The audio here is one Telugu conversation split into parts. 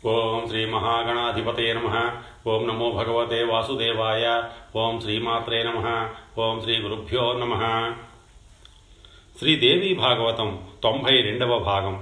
ఓం శ్రీ మహాగణాధిపతయ నమ ఓం నమో భగవతే వాసుదేవాయ ఓం శ్రీమాత్రే నమ ఓం శ్రీ గురుభ్యో నమ శ్రీదేవి భాగవతం తొంభై రెండవ భాగం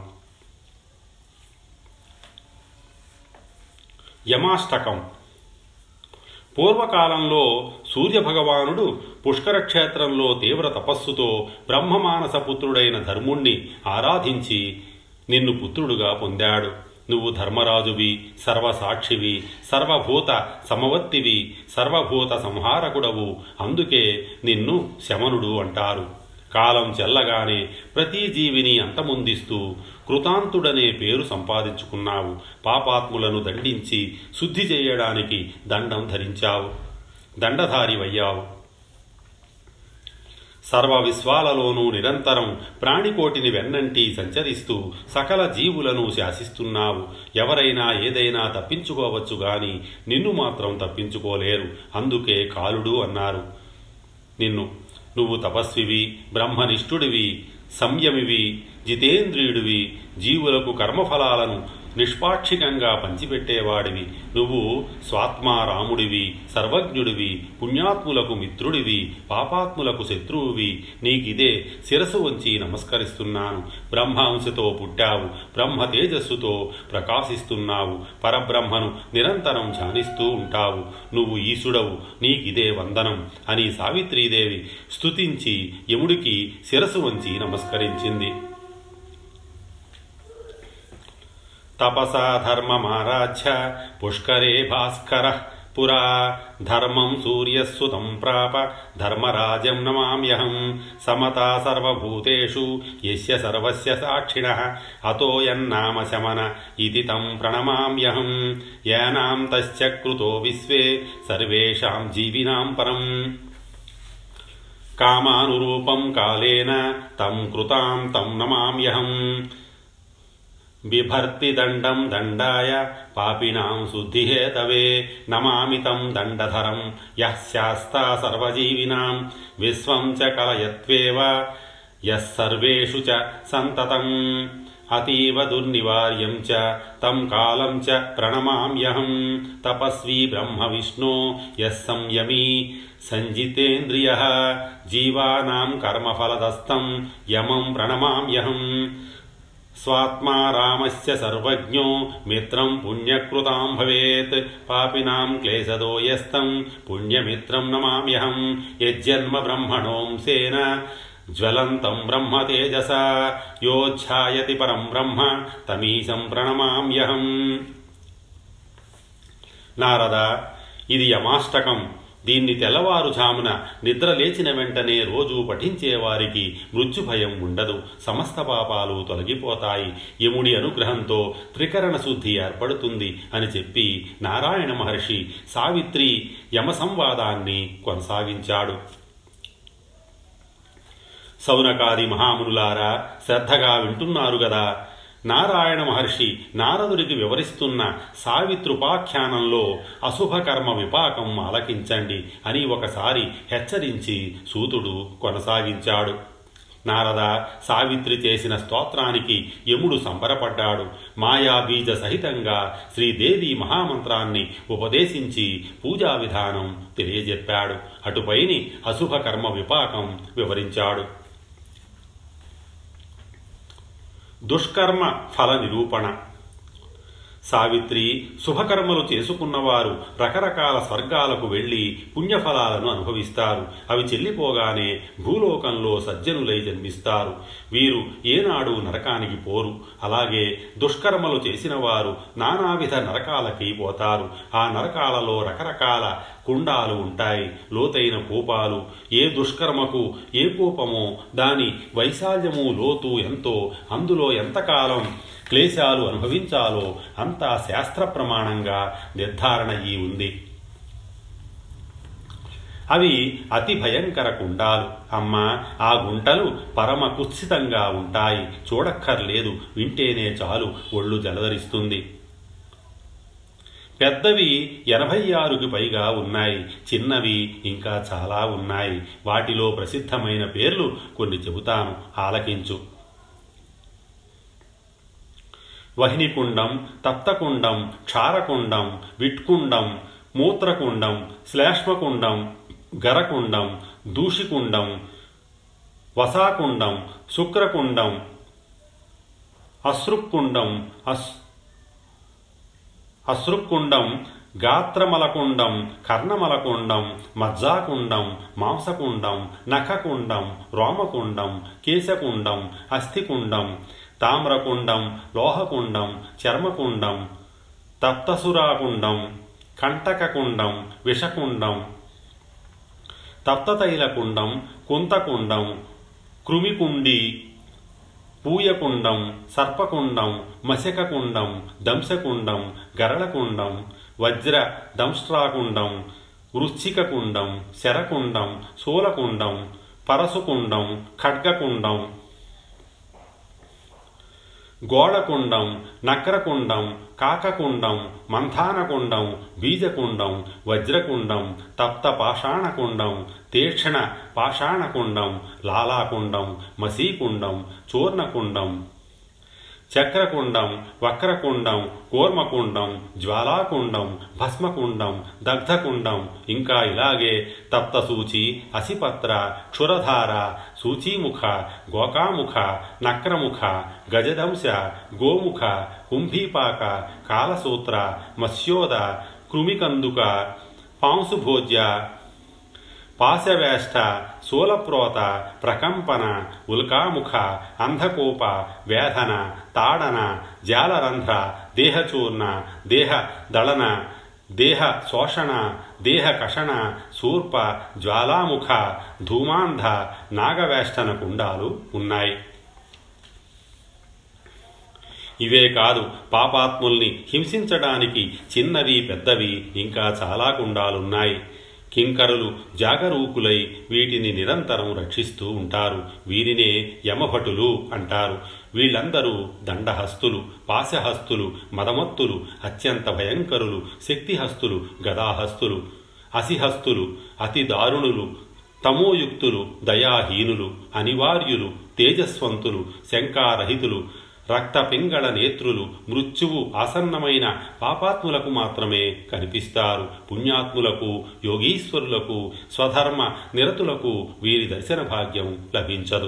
యమాష్టకం పూర్వకాలంలో సూర్యభగవానుడు పుష్కర క్షేత్రంలో తీవ్ర తపస్సుతో బ్రహ్మమానస పుత్రుడైన ధర్ముణ్ణి ఆరాధించి నిన్ను పుత్రుడుగా పొందాడు నువ్వు ధర్మరాజువి సర్వసాక్షివి సర్వభూత సమవర్తివి సర్వభూత సంహారకుడవు అందుకే నిన్ను శమనుడు అంటారు కాలం చెల్లగానే ప్రతి జీవిని అంతమొందిస్తూ కృతాంతుడనే పేరు సంపాదించుకున్నావు పాపాత్ములను దండించి శుద్ధి చేయడానికి దండం ధరించావు దండధారివయ్యావు సర్వ విశ్వాలలోనూ నిరంతరం ప్రాణికోటిని వెన్నంటి సంచరిస్తూ సకల జీవులను శాసిస్తున్నావు ఎవరైనా ఏదైనా తప్పించుకోవచ్చు గాని నిన్ను మాత్రం తప్పించుకోలేరు అందుకే కాలుడు అన్నారు నిన్ను నువ్వు తపస్వివి బ్రహ్మనిష్ఠుడివి సంయమివి జితేంద్రియుడివి జీవులకు కర్మఫలాలను నిష్పాక్షికంగా పంచిపెట్టేవాడివి నువ్వు స్వాత్మారాముడివి సర్వజ్ఞుడివి పుణ్యాత్ములకు మిత్రుడివి పాపాత్ములకు శత్రువువి నీకిదే శిరసు వంచి నమస్కరిస్తున్నాను బ్రహ్మాంశతో పుట్టావు బ్రహ్మ తేజస్సుతో ప్రకాశిస్తున్నావు పరబ్రహ్మను నిరంతరం ధ్యానిస్తూ ఉంటావు నువ్వు ఈశుడవు నీకిదే వందనం అని సావిత్రీదేవి స్తుతించి యముడికి శిరసు వంచి నమస్కరించింది తపసా ధర్మమారాధ్య పుష్కరే భాస్కర పురా ధర్మం సూర్యస్సుతం ప్రాప ధర్మరాజం నమామ్యహం సమతా సర్వభూతేషు యస్య సర్వస్య సాక్షిణః అతో యన్నామ శమన ఇతి తం ప్రణమామ్యహం యానాం తశ్చ కృతో విశ్వే సర్వేషాం జీవినాం పరం కామానురూపం కాలేన తం కృతాం తం నమామ్యహం బిభర్తి దండం దండాయ పాపినాం శుద్ధిహేతవే నమామి తం దండధరం యః శాస్తా సర్వజీవినాం విశ్వం చ కలయత్వేవ యః సర్వేషు చ సంతతం అతీవ దుర్నివార్యం చ తం కాలం చ ప్రణమామ్యహం తపస్వీ బ్రహ్మ విష్ణో యః సంయమీ సంజితేంద్రియ జీవానాం కర్మఫలదస్తం యమం ప్రణమామ్యహం స్వాత్మా రామస్య సర్వజ్ఞో మిత్రం పుణ్యకృతాం భవేత్ పాపినాం క్లేశదో యస్తం పుణ్యమిత్రం నమామ్యహం యజ్జన్మ బ్రహ్మణోంసేన జ్వలంతం బ్రహ్మ తేజస యోచ్ఛాయతి పరం బ్రహ్మ తమీశం ప్రణమామ్యహం నారద ఇది యమాష్టకం దీన్ని తెల్లవారుజామున నిద్ర లేచిన వెంటనే రోజు పఠించేవారికి మృత్యుభయం ఉండదు సమస్త పాపాలు తొలగిపోతాయి యముడి అనుగ్రహంతో త్రికరణ శుద్ధి ఏర్పడుతుంది అని చెప్పి నారాయణ మహర్షి సావిత్రి యమ సంవాదాన్ని కొనసాగించాడు సౌనకాది మహామునులారా శ్రద్ధగా వింటున్నారు గదా నారాయణ మహర్షి నారదుడికి వివరిస్తున్న సావిత్రుపాఖ్యానంలో అశుభకర్మ విపాకం ఆలకించండి అని ఒకసారి హెచ్చరించి సూతుడు కొనసాగించాడు నారద సావిత్రి చేసిన స్తోత్రానికి యముడు సంబరపడ్డాడు మాయాబీజ సహితంగా శ్రీదేవి మహామంత్రాన్ని ఉపదేశించి పూజా విధానం తెలియజెప్పాడు అటుపైని అశుభకర్మ విపాకం వివరించాడు దుష్కర్మ ఫల నిరూపణ సావిత్రి శుభకర్మలు చేసుకున్నవారు రకరకాల స్వర్గాలకు వెళ్ళి పుణ్యఫలాలను అనుభవిస్తారు అవి చెల్లిపోగానే భూలోకంలో సజ్జనులై జన్మిస్తారు వీరు ఏనాడు నరకానికి పోరు అలాగే దుష్కర్మలు చేసిన వారు నానావిధ నరకాలకి పోతారు ఆ నరకాలలో రకరకాల కుండాలు ఉంటాయి లోతైన కూపాలు ఏ దుష్కర్మకు ఏ కూపమో దాని వైశాల్యము లోతు ఎంతో అందులో ఎంతకాలం క్లేశాలు అనుభవించాలో అంతా శాస్త్ర ప్రమాణంగా నిర్ధారణ అయి ఉంది అవి అతి భయంకర కుండాలు అమ్మ ఆ గుంటలు పరమ కుత్సితంగా ఉంటాయి చూడక్కర్లేదు వింటేనే చాలు ఒళ్ళు జలధరిస్తుంది పెద్దవి ఎనభై ఆరుకి పైగా ఉన్నాయి చిన్నవి ఇంకా చాలా ఉన్నాయి వాటిలో ప్రసిద్ధమైన పేర్లు కొన్ని చెబుతాను ఆలకించు వహినికుండం తప్తకుండం క్షారకుండం విట్కుండం మూత్రకుండం శ్లేష్మకుండం గరకుండం దూషికుండం వసాకుండం శుక్రకుండం అశ్రుక్కుండం అస్ అశ్రుక్కుండం గాత్రమలకుండం కర్ణమలకుండం మజ్జాకుండం మాంసకుండం నఖకుండం రోమకుండం కేశకుండం అస్థికుండం తామ్రకుండం లోహకుండం చర్మకుండం తప్తసురాకుండం కంటకకుండం విషకుండం తప్తతైలకుండం కుంతకుండం కృమికుండి పూయకుండం సర్పకుండం మశకకుండం దంశకుండం గరళకుండం వజ్ర దంష్ట్రాకుండం వృశ్చికకుండం శరకుండం శూలకుండం పరసుకుండం ఖడ్గకుండం గోళకుండం నక్రకుండం కాకకుండం మంథానకుండం బీజకుండం వజ్రకుండం తప్త పాషాణకుండం తీక్షణ పాషాణకుండం లాలాకుండం మసీకుండం చూర్ణకుండం చక్రకుండం వక్రకుండం కూర్మకుండం జ్వాలాకుండం భస్మకుండం దగ్ధకుండం ఇంకా ఇలాగే తప్తసూచి అసిపత్ర క్షురధార సూచీముఖ గోకాముఖ నక్రముఖ గజదంశ గోముఖ కుంభీపాక కాలసూత్ర మత్స్యోద కృమికందుక పాంసుభోజ్య పాశవేష్ట శూలప్రోత ప్రకంపన ఉల్కాముఖ అంధకోప వేధన తాడన జాలరంధ్ర దేహచూర్ణ దేహ దళన దేహ శోషణ దేహ కషణ శూర్ప జ్వాలాముఖ ధూమాంధ నాగవేష్టన కుండాలు ఉన్నాయి ఇవే కాదు పాపాత్ముల్ని హింసించడానికి చిన్నవి పెద్దవి ఇంకా చాలా కుండాలున్నాయి కింకరులు జాగరూకులై వీటిని నిరంతరం రక్షిస్తూ ఉంటారు వీరినే యమభటులు అంటారు వీళ్ళందరూ దండహస్తులు పాశహస్తులు మదమత్తులు అత్యంత భయంకరులు శక్తిహస్తులు గదాహస్తులు అసిహస్తులు అతి దారుణులు తమోయుక్తులు దయాహీనులు అనివార్యులు తేజస్వంతులు శంకారహితులు రక్తపింగళ నేత్రులు మృత్యువు ఆసన్నమైన పాపాత్ములకు మాత్రమే కనిపిస్తారు పుణ్యాత్ములకు యోగీశ్వరులకు స్వధర్మ నిరతులకు వీరి దర్శన భాగ్యం లభించదు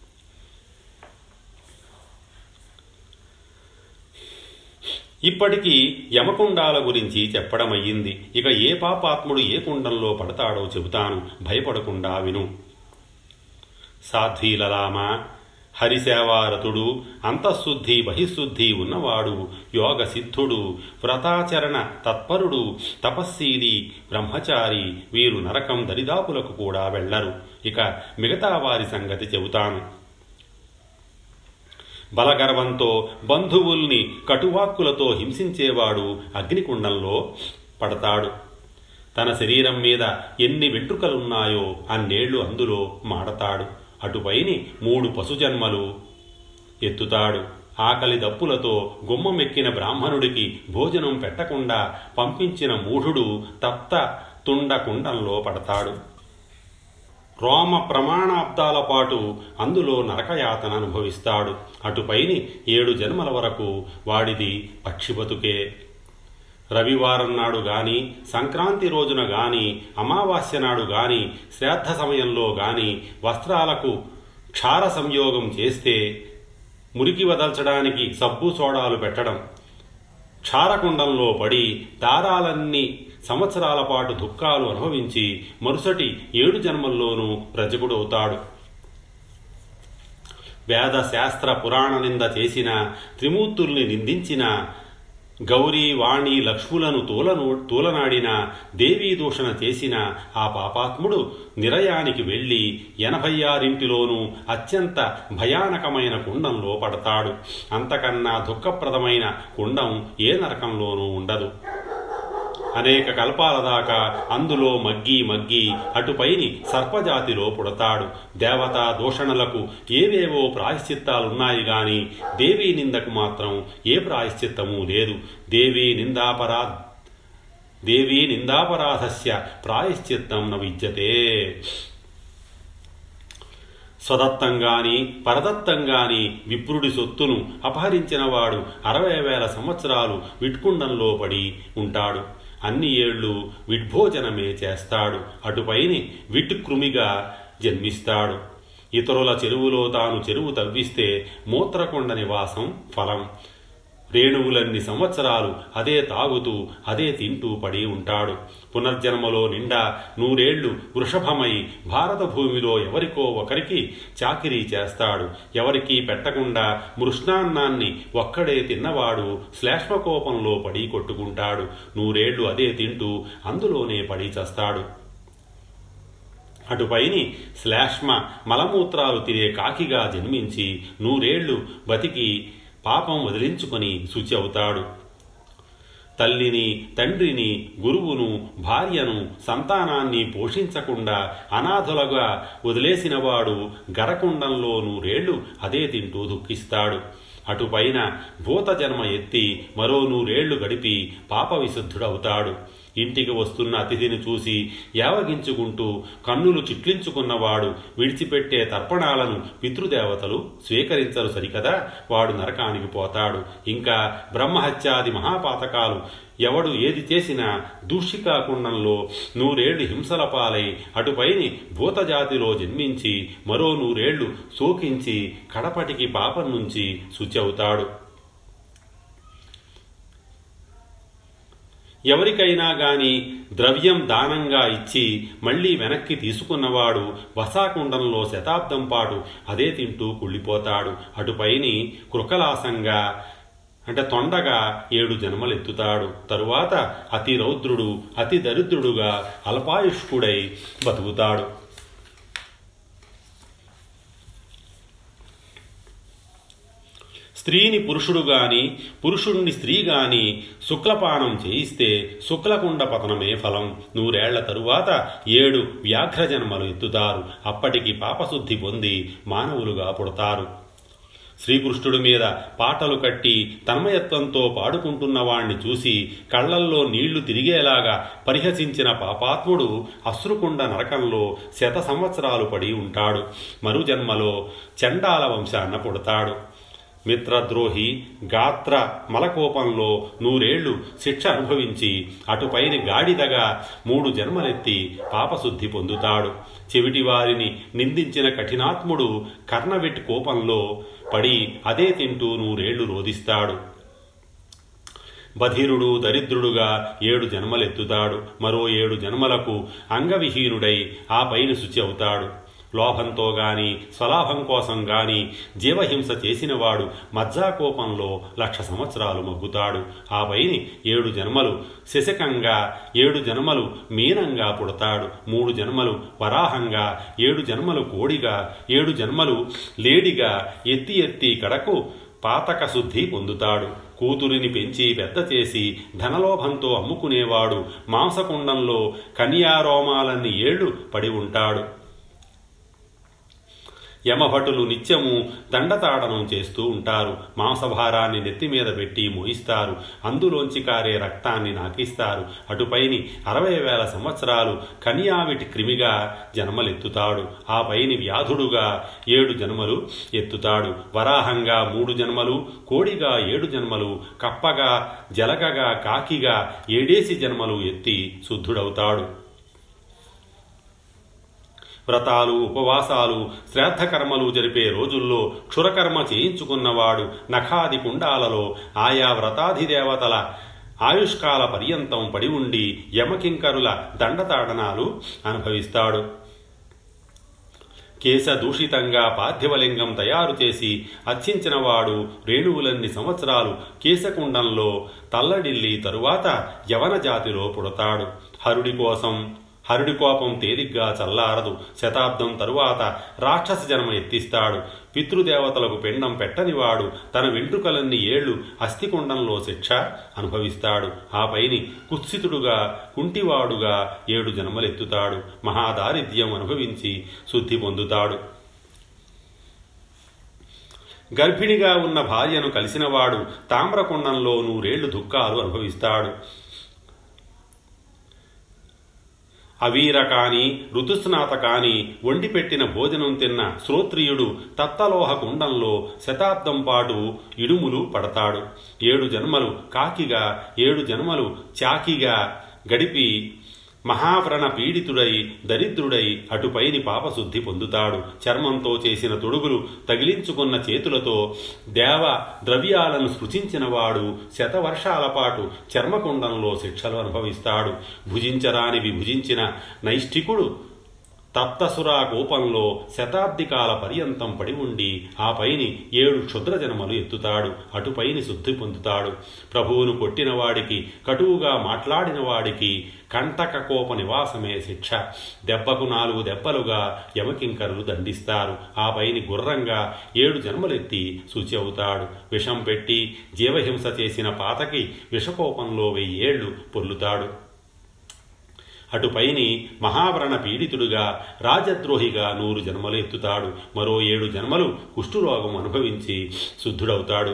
ఇప్పటికీ యమకుండాల గురించి చెప్పడమయ్యింది ఇక ఏ పాపాత్ముడు ఏ కుండంలో పడతాడో చెబుతాను భయపడకుండా విను సాధ్వీలలామ హరిసేవారతుడు అంతఃశుద్ధి బహిశుద్ధి ఉన్నవాడు యోగ సిద్ధుడు వ్రతాచరణ తత్పరుడు తపస్సీలి బ్రహ్మచారి వీరు నరకం దరిదాపులకు కూడా వెళ్లరు ఇక మిగతా వారి సంగతి చెబుతాను బలగర్వంతో బంధువుల్ని కటువాక్కులతో హింసించేవాడు అగ్నికుండంలో పడతాడు తన శరీరం మీద ఎన్ని వెంట్రుకలున్నాయో అన్నేళ్లు అందులో మాడతాడు అటుపైని మూడు పశుజన్మలు ఎత్తుతాడు ఆకలి దప్పులతో గుమ్మమెక్కిన బ్రాహ్మణుడికి భోజనం పెట్టకుండా పంపించిన మూఢుడు తప్త తుండ కుండంలో పడతాడు రోమ ప్రమాణాబ్దాల పాటు అందులో నరకయాతన అనుభవిస్తాడు అటుపైని ఏడు జన్మల వరకు వాడిది పక్షి బతుకే రవివారం నాడు గాని సంక్రాంతి రోజున గాని అమావాస్య నాడు గాని శ్రాద్ధ సమయంలో గాని వస్త్రాలకు క్షార సంయోగం చేస్తే మురికి వదల్చడానికి సబ్బు సోడాలు పెట్టడం క్షారకుండంలో పడి దారాలన్నీ సంవత్సరాల పాటు దుఃఖాలు అనుభవించి మరుసటి ఏడు జన్మల్లోనూ ప్రజకుడవుతాడు వేద శాస్త్ర పురాణ నింద చేసిన త్రిమూర్తుల్ని నిందించిన గౌరీ వాణి లక్ష్ములను తూలను తూలనాడిన దేవీ దూషణ చేసిన ఆ పాపాత్ముడు నిరయానికి వెళ్ళి ఎనభై ఆరింటిలోనూ అత్యంత భయానకమైన కుండంలో పడతాడు అంతకన్నా దుఃఖప్రదమైన కుండం ఏ నరకంలోనూ ఉండదు అనేక కల్పాల దాకా అందులో మగ్గి మగ్గి అటుపైని సర్పజాతిలో పుడతాడు దేవతా దూషణలకు ఏవేవో ప్రాయశ్చిత్తాలున్నాయి గాని దేవీ నిందకు మాత్రం ఏ ప్రాయశ్చిత్తమూ లేదు దేవీ నిందాపరా దేవీ నిందాపరాధస్య ప్రాయశ్చిత్తం న విద్యతే స్వదత్తంగాని పరదత్తంగాని విప్రుడి సొత్తును అపహరించినవాడు అరవై వేల సంవత్సరాలు విట్కుండంలో పడి ఉంటాడు అన్ని ఏళ్ళు విడ్భోజనమే చేస్తాడు అటుపైని విట్టుకృమిగా జన్మిస్తాడు ఇతరుల చెరువులో తాను చెరువు తవ్విస్తే మూత్రకొండ నివాసం ఫలం రేణువులన్ని సంవత్సరాలు అదే తాగుతూ అదే తింటూ పడి ఉంటాడు పునర్జన్మలో నిండా నూరేళ్లు వృషభమై భారత భూమిలో ఎవరికో ఒకరికి చాకిరీ చేస్తాడు ఎవరికీ పెట్టకుండా మృష్ణాన్నాన్ని ఒక్కడే తిన్నవాడు శ్లేష్మకోపంలో పడి కొట్టుకుంటాడు నూరేళ్లు అదే తింటూ అందులోనే పడి చస్తాడు అటుపైని శ్లేష్మ మలమూత్రాలు తినే కాకిగా జన్మించి నూరేళ్లు బతికి పాపం వదిలించుకొని శుచి అవుతాడు తల్లిని తండ్రిని గురువును భార్యను సంతానాన్ని పోషించకుండా అనాథులుగా వదిలేసినవాడు గరకుండంలో నూరేళ్లు అదే తింటూ దుఃఖిస్తాడు అటుపైన భూత జన్మ ఎత్తి మరో నూరేళ్లు గడిపి పాప విశుద్ధుడవుతాడు ఇంటికి వస్తున్న అతిథిని చూసి యావగించుకుంటూ కన్నులు చిట్లించుకున్నవాడు విడిచిపెట్టే తర్పణాలను పితృదేవతలు స్వీకరించరు సరికదా వాడు నరకానికి పోతాడు ఇంకా బ్రహ్మహత్యాది మహాపాతకాలు ఎవడు ఏది చేసినా దూషికాకుండంలో నూరేళ్లు హింసల పాలై అటుపైని భూతజాతిలో జన్మించి మరో నూరేళ్లు శోకించి కడపటికి పాపం నుంచి శుచి అవుతాడు ఎవరికైనా గాని ద్రవ్యం దానంగా ఇచ్చి మళ్ళీ వెనక్కి తీసుకున్నవాడు వసాకుండంలో శతాబ్దం పాటు అదే తింటూ కుళ్ళిపోతాడు అటుపైని కృకలాసంగా అంటే తొండగా ఏడు జన్మలెత్తుతాడు తరువాత అతి రౌద్రుడు అతి దరిద్రుడుగా అల్పాయుష్కుడై బతుకుతాడు స్త్రీని పురుషుడు గాని పురుషుణ్ణి స్త్రీ గాని శుక్లపానం చేయిస్తే శుక్లకుండ పతనమే ఫలం నూరేళ్ల తరువాత ఏడు వ్యాఘ్ర జన్మలు ఎత్తుతారు అప్పటికి పాపశుద్ధి పొంది మానవులుగా పుడతారు శ్రీకృష్ణుడి మీద పాటలు కట్టి తన్మయత్వంతో పాడుకుంటున్న వాణ్ణి చూసి కళ్లల్లో నీళ్లు తిరిగేలాగా పరిహసించిన పాపాత్ముడు అశ్రుకుండ నరకంలో శత సంవత్సరాలు పడి ఉంటాడు మరు జన్మలో చండాల వంశాన్న పుడతాడు మిత్రద్రోహి గాత్ర మలకోపంలో నూరేళ్లు శిక్ష అనుభవించి అటుపైన గాడిదగా మూడు జన్మలెత్తి పాపశుద్ధి పొందుతాడు చెవిటి వారిని నిందించిన కఠినాత్ముడు కర్ణవెట్టి కోపంలో పడి అదే తింటూ నూరేళ్లు రోధిస్తాడు బధిరుడు దరిద్రుడుగా ఏడు జన్మలెత్తుతాడు మరో ఏడు జన్మలకు అంగవిహీనుడై ఆ పైన శుచి అవుతాడు లోభంతో గాని స్వలాభం కోసం గాని జీవహింస చేసినవాడు మజ్జాకోపంలో లక్ష సంవత్సరాలు మగ్గుతాడు ఆ పైని ఏడు జన్మలు శశకంగా ఏడు జన్మలు మీనంగా పుడతాడు మూడు జన్మలు వరాహంగా ఏడు జన్మలు కోడిగా ఏడు జన్మలు లేడిగా ఎత్తి ఎత్తి కడకు పాతక శుద్ధి పొందుతాడు కూతురిని పెంచి పెద్ద చేసి ధనలోభంతో అమ్ముకునేవాడు మాంసకుండంలో కన్యారోమాలన్ని ఏళ్లు పడి ఉంటాడు యమభటులు నిత్యము దండతాడనం చేస్తూ ఉంటారు మాంసభారాన్ని నెత్తి మీద పెట్టి మోయిస్తారు అందులోంచి కారే రక్తాన్ని నాకిస్తారు అటుపైని అరవై వేల సంవత్సరాలు కన్యావిటి క్రిమిగా జన్మలెత్తుతాడు ఆ పైని వ్యాధుడుగా ఏడు జన్మలు ఎత్తుతాడు వరాహంగా మూడు జన్మలు కోడిగా ఏడు జన్మలు కప్పగా జలగగా కాకిగా ఏడేసి జన్మలు ఎత్తి శుద్ధుడవుతాడు వ్రతాలు ఉపవాసాలు శ్రాద్ధకర్మలు జరిపే రోజుల్లో క్షురకర్మ చేయించుకున్నవాడు నఖాది కుండాలలో ఆయా వ్రతాధిదేవతల ఆయుష్కాల పర్యంతం పడి ఉండి యమకింకరుల దండతాడనాలు అనుభవిస్తాడు కేశ దూషితంగా పార్థివలింగం తయారు చేసి అర్చించినవాడు రేణువులన్ని సంవత్సరాలు కేశకుండంలో తల్లడిల్లి తరువాత యవన జాతిలో పుడతాడు హరుడి కోసం హరుడి కోపం తేలిగ్గా చల్లారదు శతాబ్దం తరువాత రాక్షస జన్మ ఎత్తిస్తాడు పితృదేవతలకు పిండం పెట్టనివాడు తన వెంట్రుకలన్ని ఏళ్లు అస్థికుండంలో శిక్ష అనుభవిస్తాడు ఆ పైని కుత్సితుడుగా కుంటివాడుగా ఏడు జన్మలెత్తుతాడు మహాదారిద్ర్యం అనుభవించి శుద్ధి పొందుతాడు గర్భిణిగా ఉన్న భార్యను కలిసినవాడు తామ్రకుండంలో నూరేళ్లు దుఃఖాలు అనుభవిస్తాడు అవీర కాని ఋతుస్నాత కాని వండిపెట్టిన భోజనం తిన్న శ్రోత్రియుడు తత్తలోహ కుండంలో శతాబ్దం పాటు ఇడుములు పడతాడు ఏడు జన్మలు కాకిగా ఏడు జన్మలు చాకిగా గడిపి మహావ్రణ పీడితుడై దరిద్రుడై అటుపైని పాపశుద్ధి పొందుతాడు చర్మంతో చేసిన తొడుగులు తగిలించుకున్న చేతులతో దేవ ద్రవ్యాలను సృజించిన వాడు శతవర్షాల పాటు చర్మకుండంలో శిక్షలు అనుభవిస్తాడు భుజించరానివి భుజించిన నైష్ఠికుడు తప్తసురా కోపంలో శతాబ్దికాల పర్యంతం పడి ఉండి ఆ పైని ఏడు క్షుద్ర జన్మలు ఎత్తుతాడు అటుపైని శుద్ధి పొందుతాడు ప్రభువును కొట్టిన వాడికి కటువుగా మాట్లాడిన వాడికి కంటక కోప నివాసమే శిక్ష దెబ్బకు నాలుగు దెబ్బలుగా యమకింకరులు దండిస్తారు ఆ పైని గుర్రంగా ఏడు జన్మలెత్తి శుచి అవుతాడు విషం పెట్టి జీవహింస చేసిన పాతకి విషకోపంలో వెయ్యేళ్లు పొర్లుతాడు అటుపైని మహావ్రణ పీడితుడుగా రాజద్రోహిగా నూరు జన్మలు ఎత్తుతాడు మరో ఏడు జన్మలు కుష్ఠురోగం అనుభవించి శుద్ధుడవుతాడు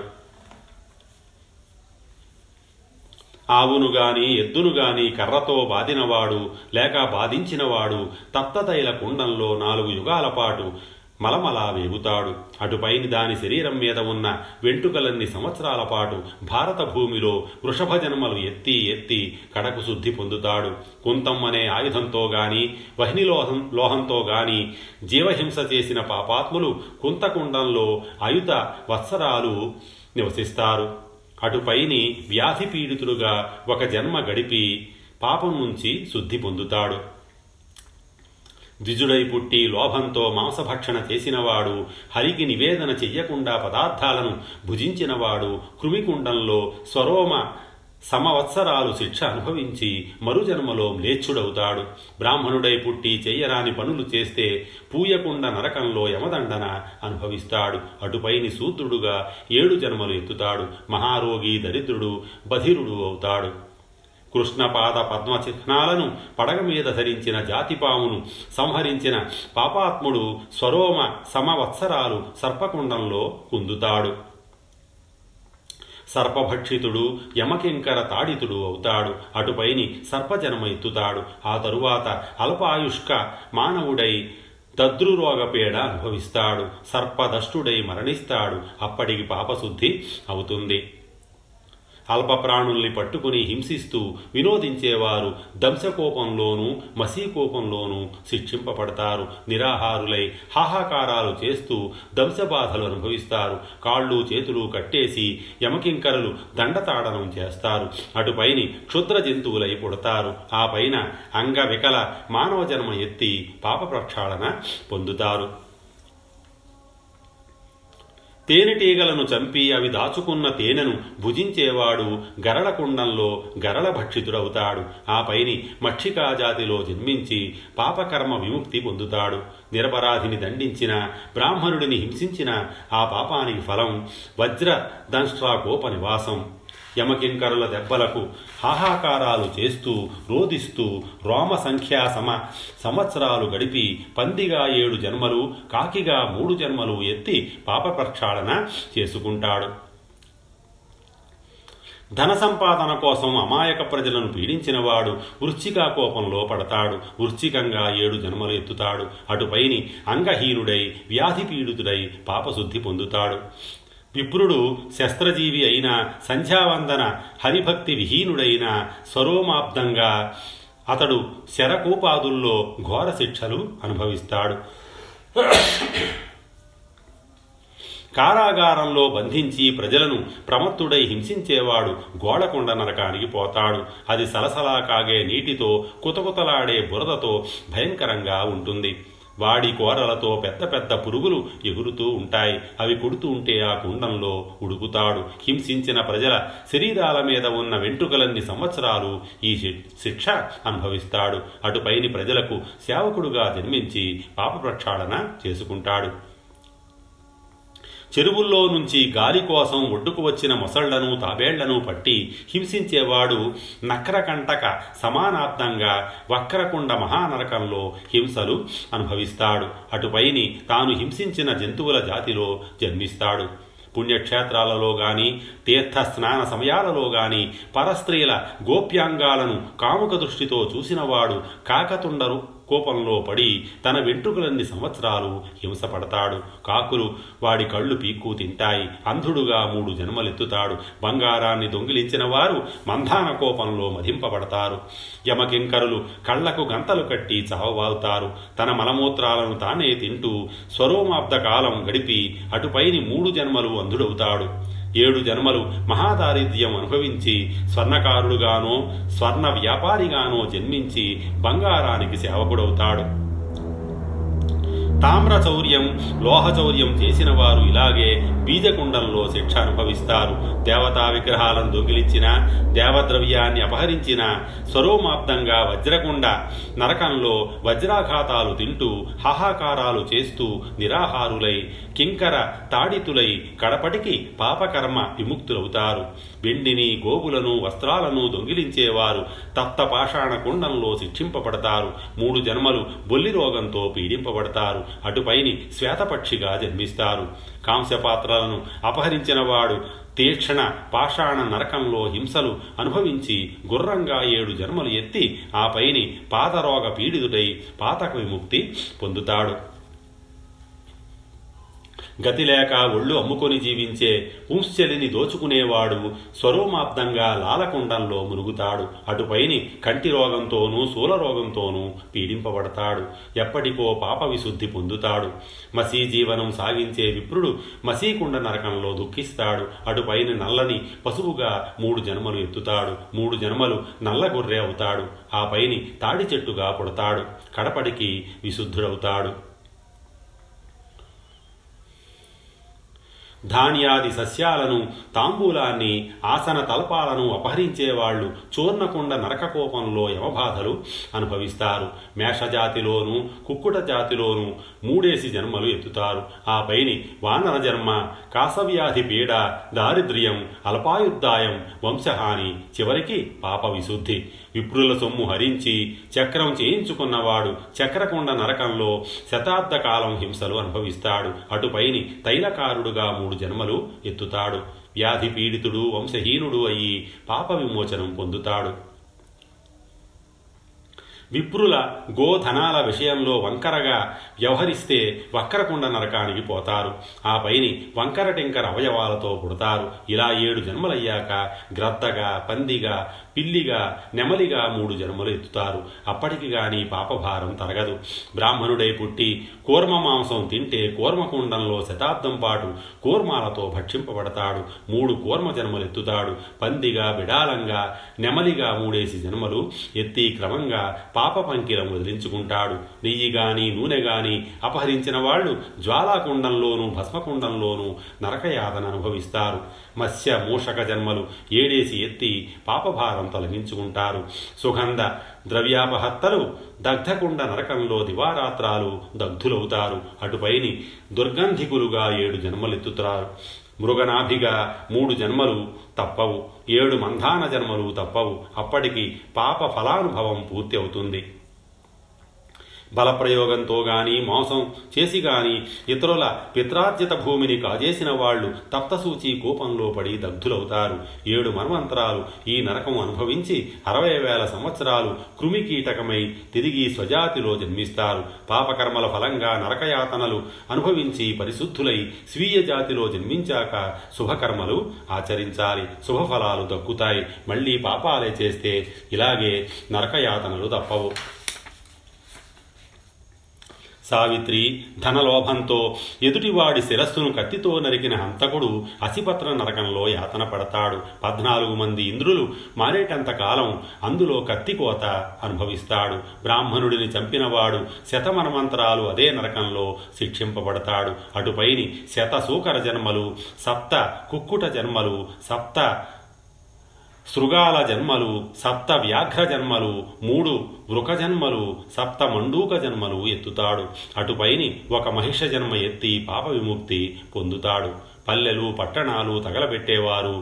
ఆవును గాని ఎద్దును గాని కర్రతో బాదినవాడు లేక బాధించినవాడు తప్తతైల కుండంలో నాలుగు యుగాల పాటు మలమలా వేగుతాడు అటుపైని దాని శరీరం మీద ఉన్న వెంట్రుకలన్ని సంవత్సరాల పాటు భారత భూమిలో వృషభ జన్మలు ఎత్తి ఎత్తి కడకు శుద్ధి పొందుతాడు కుంతం అనే ఆయుధంతో గాని వహ్నిలోహం లోహంతో గాని జీవహింస చేసిన పాపాత్ములు కుంతకుండంలో ఆయుధ వత్సరాలు నివసిస్తారు అటుపైని వ్యాధి పీడితుడుగా ఒక జన్మ గడిపి పాపం నుంచి శుద్ధి పొందుతాడు ద్విజుడై పుట్టి లోభంతో మాంసభక్షణ చేసినవాడు హరికి నివేదన చెయ్యకుండా పదార్థాలను భుజించినవాడు కృమికుండంలో స్వరోమ సమవత్సరాలు శిక్ష అనుభవించి మరుజన్మలో మ్లేచ్ఛుడవుతాడు బ్రాహ్మణుడై పుట్టి చెయ్యరాని పనులు చేస్తే పూయకుండ నరకంలో యమదండన అనుభవిస్తాడు అటుపైని శూద్రుడుగా ఏడు జన్మలు ఎత్తుతాడు మహారోగి దరిద్రుడు బధిరుడు అవుతాడు కృష్ణపాద పద్మ చిహ్నాలను పడగ మీద ధరించిన జాతిపామును సంహరించిన పాపాత్ముడు స్వరోమ సమవత్సరాలు సర్పకుండంలో కుందుతాడు సర్పభక్షితుడు యమకింకర తాడితుడు అవుతాడు అటుపైని సర్పజన్మ ఎత్తుతాడు ఆ తరువాత అల్పాయుష్క మానవుడై దద్రురోగపీడ అనుభవిస్తాడు సర్పదష్టుడై మరణిస్తాడు అప్పటికి పాపశుద్ధి అవుతుంది అల్పప్రాణుల్ని పట్టుకుని హింసిస్తూ వినోదించేవారు దంశకోపంలోనూ మసీకోపంలోనూ శిక్షింపబడతారు నిరాహారులై హాహాకారాలు చేస్తూ దంశబాధలు అనుభవిస్తారు కాళ్ళు చేతులు కట్టేసి యమకింకరలు దండతాడనం చేస్తారు అటుపైని క్షుద్ర జంతువులై పుడతారు ఆ పైన అంగవికల మానవ జన్మ ఎత్తి పాప ప్రక్షాళన పొందుతారు తేనెటీగలను చంపి అవి దాచుకున్న తేనెను భుజించేవాడు గరళ కుండంలో గరళ భక్షితుడవుతాడు ఆ పైని మక్షికా జాతిలో జన్మించి పాపకర్మ విముక్తి పొందుతాడు నిరపరాధిని దండించిన బ్రాహ్మణుడిని హింసించిన ఆ పాపానికి ఫలం వజ్ర దంష్ట్రాకోప నివాసం యమకింకరుల దెబ్బలకు హాహాకారాలు చేస్తూ రోదిస్తూ రోమ సంఖ్యా సమ సంవత్సరాలు గడిపి పందిగా ఏడు జన్మలు కాకిగా మూడు జన్మలు ఎత్తి పాప ప్రక్షాళన చేసుకుంటాడు ధన సంపాదన కోసం అమాయక ప్రజలను పీడించినవాడు వృశ్చికా కోపంలో పడతాడు వృశ్చికంగా ఏడు జన్మలు ఎత్తుతాడు అటుపైని అంగహీనుడై వ్యాధి పీడితుడై పాపశుద్ధి పొందుతాడు విప్రుడు శస్త్రజీవి అయిన సంధ్యావందన హరిభక్తి విహీనుడైన స్వరోమాబ్దంగా అతడు శరకూపాదుల్లో ఘోర శిక్షలు అనుభవిస్తాడు కారాగారంలో బంధించి ప్రజలను ప్రమత్తుడై హింసించేవాడు గోడకొండ నరకానికి పోతాడు అది సలసలా కాగే నీటితో కుతకుతలాడే బురదతో భయంకరంగా ఉంటుంది వాడి కోరలతో పెద్ద పెద్ద పురుగులు ఎగురుతూ ఉంటాయి అవి కుడుతూ ఉంటే ఆ కుండంలో ఉడుకుతాడు హింసించిన ప్రజల శరీరాల మీద ఉన్న వెంట్రుకలన్ని సంవత్సరాలు ఈ శిక్ష అనుభవిస్తాడు అటుపైని ప్రజలకు సేవకుడుగా జన్మించి పాప ప్రక్షాళన చేసుకుంటాడు చెరువుల్లో నుంచి గాలి కోసం ఒడ్డుకు వచ్చిన మొసళ్లను తాబేళ్లను పట్టి హింసించేవాడు నక్రకంటక సమానార్థంగా వక్రకుండ మహానరకంలో హింసలు అనుభవిస్తాడు అటుపైని తాను హింసించిన జంతువుల జాతిలో జన్మిస్తాడు పుణ్యక్షేత్రాలలో గాని తీర్థ స్నాన సమయాలలో గాని పరస్త్రీల గోప్యాంగాలను కాముక దృష్టితో చూసినవాడు కాకతుండరు కోపంలో పడి తన వెంట్రుకలన్ని సంవత్సరాలు హింసపడతాడు కాకులు వాడి కళ్ళు పీక్కు తింటాయి అంధుడుగా మూడు జన్మలెత్తుతాడు బంగారాన్ని దొంగిలించిన వారు మంధాన కోపంలో మధింపబడతారు యమకింకరులు కళ్లకు గంతలు కట్టి చావవాలుతారు తన మలమూత్రాలను తానే తింటూ స్వరోమాబ్ద కాలం గడిపి అటుపైని మూడు జన్మలు అంధుడవుతాడు ఏడు జన్మలు మహాదారిద్ర్యం అనుభవించి స్వర్ణకారుడుగానో స్వర్ణ వ్యాపారిగానో జన్మించి బంగారానికి సేవకుడవుతాడు తామ్రచౌర్యం లోహచౌర్యం చేసిన వారు ఇలాగే బీజకుండంలో శిక్ష అనుభవిస్తారు దేవతా విగ్రహాలను దొంగిలించిన దేవద్రవ్యాన్ని అపహరించిన స్వరోమాప్తంగా వజ్రకుండ నరకంలో వజ్రాఘాతాలు తింటూ హాహాకారాలు చేస్తూ నిరాహారులై కింకర తాడితులై కడపటికి పాపకర్మ విముక్తులవుతారు వెండిని గోవులను వస్త్రాలను దొంగిలించేవారు తప్త పాషాణ కుండంలో శిక్షింపబడతారు మూడు జన్మలు బొల్లి రోగంతో పీడింపబడతారు అటుపైని శ్వేతపక్షిగా జన్మిస్తారు కాంస్యపాత్రలను అపహరించిన వాడు తీక్షణ పాషాణ నరకంలో హింసలు అనుభవించి గుర్రంగా ఏడు జన్మలు ఎత్తి ఆ పైని పాతరోగ పీడితుడై పాతక విముక్తి పొందుతాడు గతి లేక ఒళ్ళు అమ్ముకొని జీవించే పుంశ్చలిని దోచుకునేవాడు స్వరోమాబ్దంగా లాలకుండంలో మునుగుతాడు అటుపైని కంటి రోగంతోనూ శూలరోగంతోనూ పీడింపబడతాడు ఎప్పటికో పాప విశుద్ధి పొందుతాడు మసీ జీవనం సాగించే విప్రుడు మసీకుండ నరకంలో దుఃఖిస్తాడు అటుపైన నల్లని పశువుగా మూడు జన్మలు ఎత్తుతాడు మూడు జన్మలు నల్ల గొర్రె అవుతాడు ఆ పైని తాడి చెట్టుగా పుడతాడు కడపడికి విశుద్ధుడవుతాడు ధాన్యాది సస్యాలను తాంబూలాన్ని ఆసన తల్పాలను అపహరించేవాళ్లు చూర్ణకుండ నరకకోపంలో యమబాధలు అనుభవిస్తారు మేషజాతిలోనూ కుక్కుట జాతిలోనూ మూడేసి జన్మలు ఎత్తుతారు ఆ పైని వానర జన్మ కాసవ్యాధి పీడ దారిద్ర్యం అల్పాయుద్ధాయం వంశహాని చివరికి పాప విశుద్ధి విప్రుల సొమ్ము హరించి చక్రం చేయించుకున్నవాడు చక్రకొండ నరకంలో శతాబ్ద కాలం హింసలు అనుభవిస్తాడు అటుపైని తైలకారుడుగా మూడు జన్మలు ఎత్తుతాడు వ్యాధి పీడితుడు వంశహీనుడు అయి పాప విమోచనం పొందుతాడు విప్రుల గోధనాల విషయంలో వంకరగా వ్యవహరిస్తే వక్రకుండ నరకానికి పోతారు ఆ పైని వంకర టెంకర అవయవాలతో పుడతారు ఇలా ఏడు జన్మలయ్యాక గ్రద్దగా పందిగా పిల్లిగా నెమలిగా మూడు జన్మలు ఎత్తుతారు అప్పటికి గాని పాపభారం తరగదు బ్రాహ్మణుడై పుట్టి కూర్మ మాంసం తింటే కూర్మకుండంలో శతాబ్దం పాటు కూర్మాలతో భక్షింపబడతాడు మూడు కూర్మ జన్మలు ఎత్తుతాడు పందిగా బిడాలంగా నెమలిగా మూడేసి జన్మలు ఎత్తి క్రమంగా పాప పంకిలం వదిలించుకుంటాడు నెయ్యి గాని నూనె గాని అపహరించిన వాళ్ళు జ్వాలాకుండంలోనూ భస్మకుండంలోనూ నరకయాతన అనుభవిస్తారు మత్స్య మూషక జన్మలు ఏడేసి ఎత్తి పాపభారం తొలగించుకుంటారు సుగంధ ద్రవ్యాపహత్తలు దగ్ధకుండ నరకంలో దివారాత్రాలు దగ్ధులవుతారు అటుపైని దుర్గంధికులుగా ఏడు జన్మలెత్తుతారు మృగనాభిగా మూడు జన్మలు తప్పవు ఏడు మంధాన జన్మలు తప్పవు అప్పటికి పాప ఫలానుభవం పూర్తి అవుతుంది బలప్రయోగంతో గాని మోసం చేసి గాని ఇతరుల పిత్రార్జిత భూమిని కాజేసిన వాళ్ళు తప్తసూచి కోపంలో పడి దగ్ధులవుతారు ఏడు మన్వంతరాలు ఈ నరకం అనుభవించి అరవై వేల సంవత్సరాలు కృమికీటకమై తిరిగి స్వజాతిలో జన్మిస్తారు పాపకర్మల ఫలంగా నరకయాతనలు అనుభవించి పరిశుద్ధులై స్వీయ జాతిలో జన్మించాక శుభకర్మలు ఆచరించాలి శుభఫలాలు దక్కుతాయి మళ్ళీ పాపాలే చేస్తే ఇలాగే నరకయాతనలు తప్పవు సావిత్రి ధనలోభంతో ఎదుటివాడి శిరస్సును కత్తితో నరికిన హంతకుడు అసిపత్ర నరకంలో యాతన పడతాడు పద్నాలుగు మంది ఇంద్రులు మారేటంత కాలం అందులో కత్తికోత అనుభవిస్తాడు బ్రాహ్మణుడిని చంపినవాడు శతమనమంతరాలు అదే నరకంలో శిక్షింపబడతాడు అటుపైని శత సూకర జన్మలు సప్త కుక్కుట జన్మలు సప్త శృగాల జన్మలు సప్త వ్యాఘ్ర జన్మలు మూడు వృక జన్మలు సప్త మండూక జన్మలు ఎత్తుతాడు అటుపైని ఒక మహిష జన్మ ఎత్తి పాప విముక్తి పొందుతాడు పల్లెలు పట్టణాలు తగలబెట్టేవారు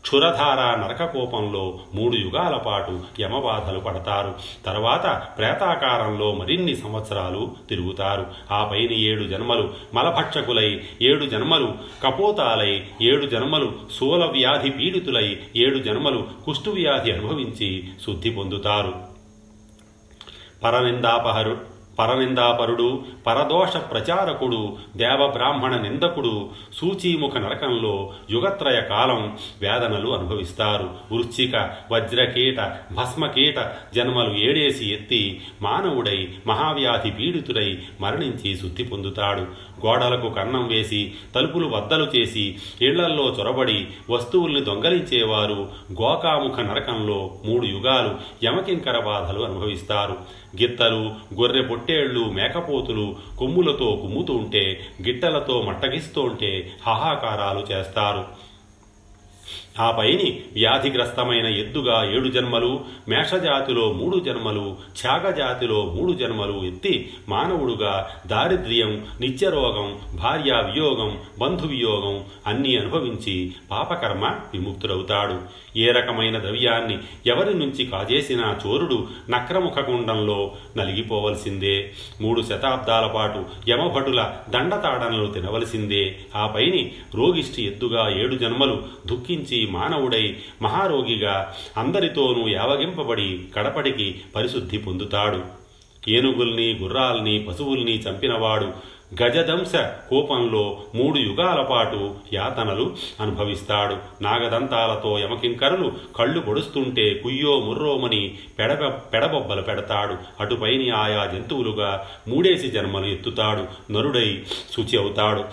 క్షురధార నరకకోపంలో మూడు యుగాల పాటు యమబాధలు పడతారు తర్వాత ప్రేతాకారంలో మరిన్ని సంవత్సరాలు తిరుగుతారు ఆ పైన ఏడు జన్మలు మలభక్షకులై ఏడు జన్మలు కపోతాలై ఏడు జన్మలు శూల వ్యాధి పీడితులై ఏడు జన్మలు కుష్టు వ్యాధి అనుభవించి శుద్ధి పొందుతారు పరనిందాపహరు పరనిందాపరుడు పరదోష ప్రచారకుడు దేవబ్రాహ్మణ నిందకుడు సూచీముఖ నరకంలో యుగత్రయ కాలం వేదనలు అనుభవిస్తారు వృశ్చిక వజ్రకీట భస్మకీట జన్మలు ఏడేసి ఎత్తి మానవుడై మహావ్యాధి పీడితుడై మరణించి శుద్ధి పొందుతాడు గోడలకు కన్నం వేసి తలుపులు బద్దలు చేసి ఇళ్లల్లో చొరబడి వస్తువుల్ని దొంగలించేవారు గోకాముఖ నరకంలో మూడు యుగాలు యమకింకర బాధలు అనుభవిస్తారు గిత్తలు గొర్రె పొట్టేళ్లు మేకపోతులు కొమ్ములతో కుమ్ముతూ ఉంటే గిట్టలతో మట్టగిస్తుంటే హాహాకారాలు చేస్తారు ఆ పైని వ్యాధిగ్రస్తమైన ఎద్దుగా ఏడు జన్మలు మేషజాతిలో మూడు జన్మలు ఛాగజాతిలో మూడు జన్మలు ఎత్తి మానవుడుగా దారిద్ర్యం నిత్యరోగం భార్యా వియోగం బంధు వియోగం అన్నీ అనుభవించి పాపకర్మ విముక్తుడవుతాడు ఏ రకమైన ద్రవ్యాన్ని ఎవరి నుంచి కాజేసినా చోరుడు నక్రముఖగుండంలో నలిగిపోవలసిందే మూడు శతాబ్దాల పాటు యమభటుల దండతాడనలు తినవలసిందే ఆ పైని రోగిష్టి ఎద్దుగా ఏడు జన్మలు దుఃఖించి మానవుడై మహారోగిగా అందరితోనూ యావగింపబడి కడపడికి పరిశుద్ధి పొందుతాడు ఏనుగుల్ని గుర్రాల్ని పశువుల్ని చంపినవాడు గజదంశ కోపంలో మూడు యుగాల పాటు యాతనలు అనుభవిస్తాడు నాగదంతాలతో యమకింకరులు కళ్ళు పొడుస్తుంటే కుయ్యో ముర్రోమని పెడబ పెడబొబ్బలు పెడతాడు అటుపైని ఆయా జంతువులుగా మూడేసి జన్మలు ఎత్తుతాడు నరుడై శుచి అవుతాడు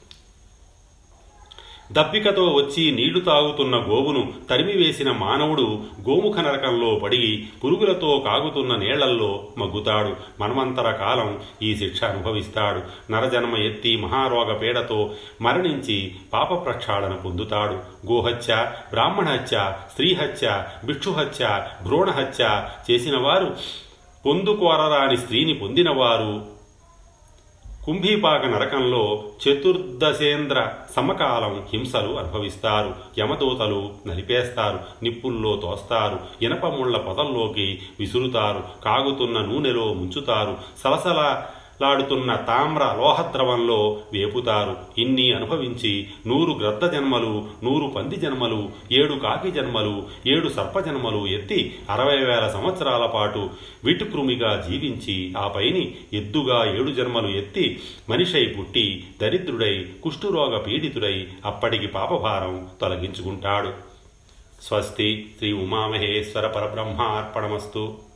దప్పికతో వచ్చి నీళ్లు తాగుతున్న గోవును తరిమివేసిన మానవుడు గోముఖ నరకంలో పడి పురుగులతో కాగుతున్న నీళ్లల్లో మగ్గుతాడు మనమంతర కాలం ఈ శిక్ష అనుభవిస్తాడు నరజన్మ ఎత్తి మహారోగ పీడతో మరణించి పాప ప్రక్షాళన పొందుతాడు గోహత్య బ్రాహ్మణహత్య స్త్రీహత్య భిక్షుహత్య భ్రూణహత్య చేసిన వారు పొందుకోరరాని స్త్రీని పొందినవారు కుంభీపాక నరకంలో చతుర్దశేంద్ర సమకాలం హింసలు అనుభవిస్తారు యమదూతలు నలిపేస్తారు నిప్పుల్లో తోస్తారు ఇనపముళ్ల పొదల్లోకి విసురుతారు కాగుతున్న నూనెలో ముంచుతారు సలసల లాడుతున్న తామ్ర లోహద్రవంలో వేపుతారు ఇన్ని అనుభవించి నూరు గ్రద్ద జన్మలు నూరు పంది జన్మలు ఏడు కాకి జన్మలు ఏడు సర్ప జన్మలు ఎత్తి అరవై వేల సంవత్సరాల పాటు విటుకృమిగా జీవించి ఆ పైని ఎద్దుగా ఏడు జన్మలు ఎత్తి మనిషై పుట్టి దరిద్రుడై కుష్ఠురోగ పీడితుడై అప్పటికి పాపభారం తొలగించుకుంటాడు స్వస్తి శ్రీ ఉమామహేశ్వర పరబ్రహ్మార్పణమస్తు